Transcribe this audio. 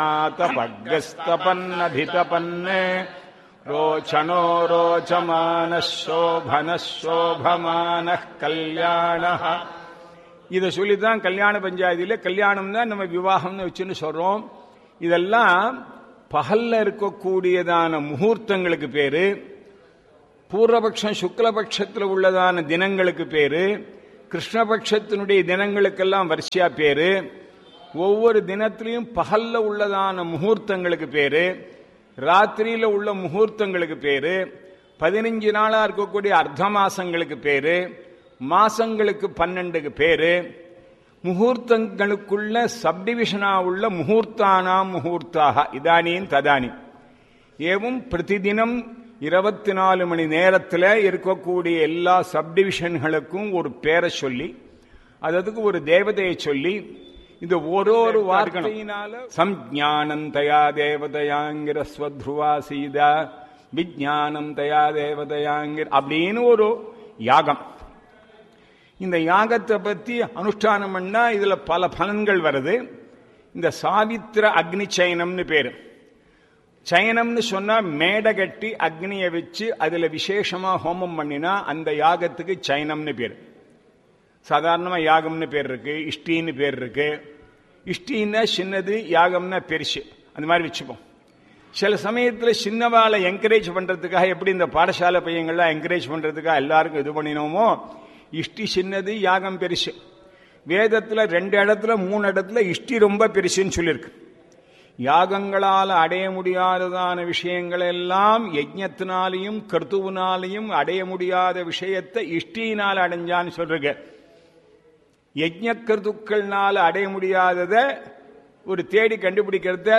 பக்கஸ்தபன்னதிதபன்னே ரோச்சனோ ரோச்சமான சோபன சோபமான கல்யாண இதை சொல்லித்தான் கல்யாண பஞ்சாயத்தில கல்யாணம் தான் நம்ம விவாகம்னு வச்சுன்னு சொல்றோம் இதெல்லாம் பகல்ல இருக்கக்கூடியதான முகூர்த்தங்களுக்கு பேரு பூர்வபக்ஷம் சுக்லபட்சத்தில் உள்ளதான தினங்களுக்கு பேரு கிருஷ்ணபட்சத்தினுடைய தினங்களுக்கெல்லாம் வரிசையா பேரு ஒவ்வொரு தினத்திலையும் பகல்ல உள்ளதான முகூர்த்தங்களுக்கு பேரு ராத்திரியில உள்ள முகூர்த்தங்களுக்கு பேரு பதினஞ்சு நாளா இருக்கக்கூடிய அர்த்த மாசங்களுக்கு பேரு மாசங்களுக்கு பன்னெண்டுக்கு பேரு முகூர்த்தங்களுக்குள்ள சப்டிவிஷனா உள்ள முகூர்த்தானாம் முகூர்த்தாக இதானியும் ததானி ஏவும் பிரதிதினம் இருபத்தி நாலு மணி நேரத்தில் இருக்கக்கூடிய எல்லா சப்டிவிஷன்களுக்கும் ஒரு பேரை சொல்லி அதுக்கு ஒரு தேவதையை சொல்லி இந்த ஒரு ஒரு வார்த்தையினால சம்ஞானம் தயா தேவதையாங்கிற ஸ்வத்ருவா சீதா விஜானம் தயா தேவதையாங்கிற அப்படின்னு ஒரு யாகம் இந்த யாகத்தை பத்தி அனுஷ்டானம் பண்ணா இதுல பல பலன்கள் வருது இந்த சாவித்திர அக்னி சயனம்னு பேரு சயனம்னு சொன்னா மேடை கட்டி அக்னியை வச்சு அதுல விசேஷமா ஹோமம் பண்ணினா அந்த யாகத்துக்கு சயனம்னு பேரு சாதாரணமா யாகம்னு பேர் இருக்கு இஷ்டின்னு பேர் இருக்கு இஷ்டின்னா சின்னது யாகம்னா பெருசு அந்த மாதிரி வச்சுப்போம் சில சமயத்துல சின்னவாளை என்கரேஜ் பண்றதுக்காக எப்படி இந்த பாடசாலை பையங்கள்லாம் என்கரேஜ் பண்றதுக்காக எல்லாருக்கும் இது பண்ணினோமோ இஷ்டி சின்னது யாகம் பெருசு வேதத்துல ரெண்டு இடத்துல மூணு இடத்துல இஷ்டி ரொம்ப பெருசுன்னு சொல்லியிருக்கு யாகங்களால் அடைய முடியாததான விஷயங்கள் எல்லாம் யஜ்ஞத்தினாலையும் கர்த்துவனாலையும் அடைய முடியாத விஷயத்தை இஷ்டியினால் அடைஞ்சான்னு சொல்றீங்க யஜ்ஞ கருத்துக்கள்னால அடைய முடியாததை ஒரு தேடி கண்டுபிடிக்கிறத